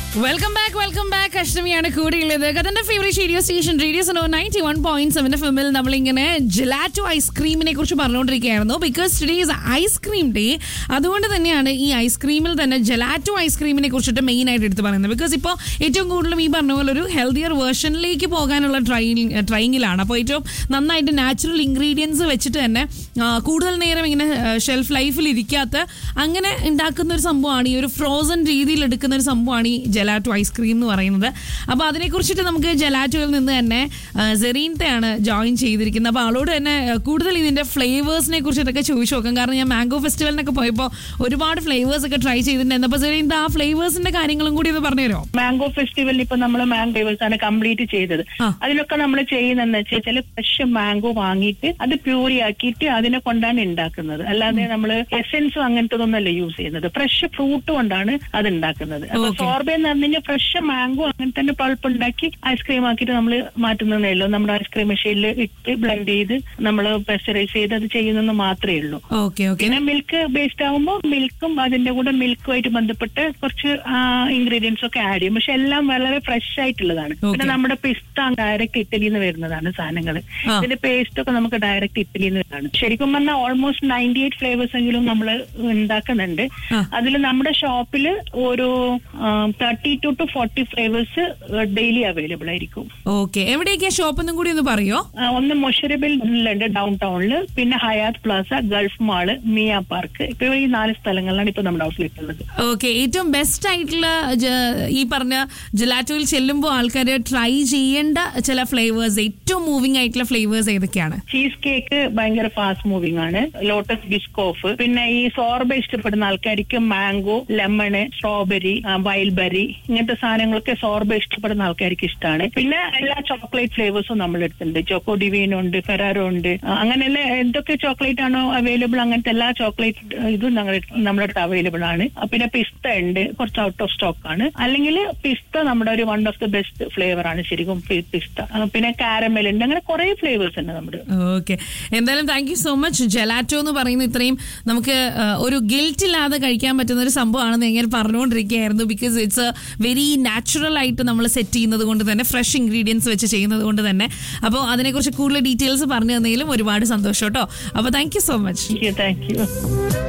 Welcome back welcome back അഷ്ടമിയാണ് കൂടെയുള്ളത് കഥന്റെ favourite radio station radio Suno ninety one point seven ഫിമിൽ നമ്മളിങ്ങനെ ജെലാറ്റോ ഐസ്ക്രീമിനെ കുറിച്ച് പറഞ്ഞുകൊണ്ടിരിക്കുകയായിരുന്നു because today is ice cream day അതുകൊണ്ട് തന്നെയാണ് ഈ ഐസ്ക്രീമിൽ തന്നെ ജെലാറ്റോ ഐസ്ക്രീമിനെ കുറിച്ചിട്ട് മെയിൻ ആയിട്ട് എടുത്ത് പറയുന്നത് ബിക്കോസ് ഇപ്പോൾ ഏറ്റവും കൂടുതലും ഈ പറഞ്ഞ പോലെ ഒരു ഹെൽത്തിയർ വേർഷനിലേക്ക് പോകാനുള്ള ട്രൈങ് ട്രൈങ്ങിലാണ് അപ്പോൾ ഏറ്റവും നന്നായിട്ട് നാച്ചുറൽ ഇൻഗ്രീഡിയൻസ് വെച്ചിട്ട് തന്നെ ആ, കൂടുതൽ നേരം ഇങ്ങനെ ഷെൽഫ് ലൈഫിൽ ഇരിക്കാത്ത അങ്ങനെ ഉണ്ടാക്കുന്ന ഒരു സംഭവമാണ് ഈ ഒരു ഫ്രോസൺ രീതിയിൽ എടുക്കുന്ന ഒരു സംഭവമാണ് ഈ ജെലാറ്റോ ഐസ്ക്രീം എന്ന് പറയുന്നത് അപ്പോൾ അതിനെക്കുറിച്ചിട്ട് നമുക്ക് ജെലാറ്റോയിൽ നിന്ന് തന്നെ ആ, സെറീനത്തെയാണ് ജോയിൻ ചെയ്തിരിക്കുന്നത് അപ്പോൾ ആളോട് തന്നെ ആ, കൂടുതൽ ഇതിൻ്റെ ഫ്ലേവേഴ്സിനെ കുറിച്ചിട്ടൊക്കെ ചോദിച്ചു നോക്കാം കാരണം ഞാൻ മാംഗോ ഫെസ്റ്റിവലിനൊക്കെ പോയപ്പോൾ ഒരുപാട് ഫ്ലേവേഴ്സ് ഒക്കെ ട്രൈ ചെയ്തിട്ടുണ്ടായിരുന്നു അപ്പോൾ സെറീനത്ത് ആ ഫ്ലേവേഴ്സിന്റെ കാര്യങ്ങളും കൂടി ഒന്ന് പറഞ്ഞുതരുമോ മാംഗോ ഫെസ്റ്റിവലിൽ ഇപ്പൊ നമ്മൾ മാംഗോ ഫ്ലേവേഴ്സ് ആണ് കംപ്ലീറ്റ് ചെയ്തത് ആ. അതിലൊക്കെ നമ്മൾ ചെയ്യുന്നതെന്ന് വെച്ചാൽ ഫ്രഷ് മാംഗോ വാങ്ങിയിട്ട് അത് പ്യൂരി ആക്കിയിട്ട് അതിനെ കൊണ്ടാണ് ഉണ്ടാക്കുന്നത് അല്ലാതെ നമ്മൾ എസെൻസും അങ്ങനത്തതൊന്നല്ല യൂസ് ചെയ്യുന്നത് ഫ്രഷ് ഫ്രൂട്ട് കൊണ്ടാണ് അത് ഉണ്ടാക്കുന്നത് അപ്പൊ Okay. സോർബെ എന്ന് പറഞ്ഞു കഴിഞ്ഞാൽ ഫ്രഷ് മാംഗോ അങ്ങനെ തന്നെ പൾപ്പ് ഉണ്ടാക്കി ഐസ്ക്രീം ആക്കിയിട്ട് നമ്മൾ മാറ്റുന്നതേ ഉള്ളൂ നമ്മുടെ ഐസ്ക്രീം മെഷീനിൽ ഇട്ട് ബ്ലെൻഡ് ചെയ്ത് നമ്മൾ പെസ്റ്ററൈസ് ചെയ്ത് അത് ചെയ്യുന്നെന്ന് മാത്രമേ ഉള്ളൂ ഓക്കെ ഓക്കെ പിന്നെ മിൽക്ക് ബേസ്ഡ് ആകുമ്പോൾ മിൽക്കും അതിന്റെ കൂടെ മിൽക്കുമായിട്ട് ബന്ധപ്പെട്ട് കുറച്ച് ഇൻഗ്രീഡിയൻസ് ഒക്കെ ആഡ് ചെയ്യും പക്ഷെ എല്ലാം വളരെ ഫ്രഷ് ആയിട്ടുള്ളതാണ് Okay. പിന്നെ നമ്മുടെ പിസ്ത ഡയറക്റ്റ് ഇറ്റലിയിൽ നിന്ന് വരുന്നതാണ് സാധനങ്ങൾ ആ. ഇതിന്റെ പേസ്റ്റ് ഒക്കെ നമുക്ക് ഡയറക്റ്റ് ഇറ്റലിയിൽ നിന്ന് വരുന്നതാണ് ശരിക്കും പറഞ്ഞാൽ ഓൾമോസ്റ്റ് നയൻറ്റി എയ്റ്റ് ഫ്ലേവേഴ്സ് എങ്കിലും നമ്മൾ ഉണ്ടാക്കുന്നുണ്ട് ആ. അതിൽ നമ്മുടെ ഷോപ്പിൽ ഒരു thirty two two forty flavours daily available ആയിരിക്കും ഓക്കെ എവിടെയൊക്കെയാ ഷോപ്പ് എന്നും കൂടി ഒന്ന് പറയോ ആ, ഒന്ന് മൊഷറബിലുണ്ട് ഡൗൺ ടൗണിൽ പിന്നെ Hyatt Plaza Gulf Mall Mia Park ഇപ്പൊ ഈ നാല് സ്ഥലങ്ങളിലാണ് ഇപ്പൊ നമ്മുടെ ഔട്ട്ലെറ്റ് ഉള്ളത് ഓക്കെ ഏറ്റവും ബെസ്റ്റ് ആയിട്ടുള്ള ജ- ഈ പറഞ്ഞ ജെലാറ്റോയിൽ ചെല്ലുമ്പോൾ ആൾക്കാർ ട്രൈ ചെയ്യേണ്ട ചില ഫ്ലേവേഴ്സ് ഏറ്റവും മൂവിങ് ആയിട്ടുള്ള ഫ്ലേവേഴ്സ് ഏതൊക്കെയാണ് ചീസ് കേക്ക് ഭയങ്കര ഫാസ്റ്റ് മൂവിംഗ് ആണ് ലോട്ടസ് ബിസ്കോഫ് പിന്നെ ഈ സോർബ ഇഷ്ടപ്പെടുന്ന ആൾക്കാർക്ക് മാംഗോ ലെമണ് സ്ട്രോബെറി വൈൽബെറി ഇങ്ങനത്തെ സാധനങ്ങളൊക്കെ സോർബ ഇഷ്ടപ്പെടുന്ന ആൾക്കാർക്ക് ഇഷ്ടമാണ് പിന്നെ എല്ലാ ചോക്ലേറ്റ് ഫ്ലേവേഴ്സും നമ്മൾ എടുത്തിട്ടുണ്ട് ചോക്കോ ഡിവീൻ ഉണ്ട് ഫെറാറോ ഉണ്ട് ആ, അങ്ങനെയുള്ള എന്തൊക്കെ ചോക്ലേറ്റ് ആണോ അവൈലബിൾ അങ്ങനത്തെ എല്ലാ ചോക്ലേറ്റ് ഇതും ഞങ്ങൾ നമ്മുടെ അടുത്ത് അവൈലബിൾ ആണ് ആ, പിന്നെ പിസ്ത ഉണ്ട് കുറച്ച് ഔട്ട് ഓഫ് സ്റ്റോക്ക് ആണ് അല്ലെങ്കിൽ പിസ്ത നമ്മുടെ ഒരു one of the best flavour ആണ് ശരിക്കും പി- പിസ്ത ആ, പിന്നെ കാരമൽ ഉണ്ട് അങ്ങനെ കുറെ ഫ്ലേവേഴ്സ് ഉണ്ട് നമ്മുടെ ഓക്കെ എന്തായാലും thank you so much gelato എന്ന് പറയുന്ന ഇത്രയും നമുക്ക് ആ, ഒരു ഗിൽറ്റ് ഇല്ലാതെ കഴിക്കാൻ പറ്റുന്ന ഒരു സംഭവമാണെന്ന് ഞാൻ പറഞ്ഞുകൊണ്ടിരിക്കുകയായിരുന്നു because it's a very natural ആയിട്ട് നമ്മൾ സെറ്റ് ചെയ്യുന്നത് കൊണ്ട് തന്നെ ഫ്രഷ് ഇൻഗ്രീഡിയൻസ് വെച്ച് ചെയ്യുന്നത് കൊണ്ട് തന്നെ അപ്പോൾ അതിനെക്കുറിച്ച് കൂടുതൽ ഡീറ്റെയിൽസ് പറഞ്ഞു തന്നതിലും ഒരുപാട് സന്തോഷം കേട്ടോ അപ്പോൾ thank you so much thank U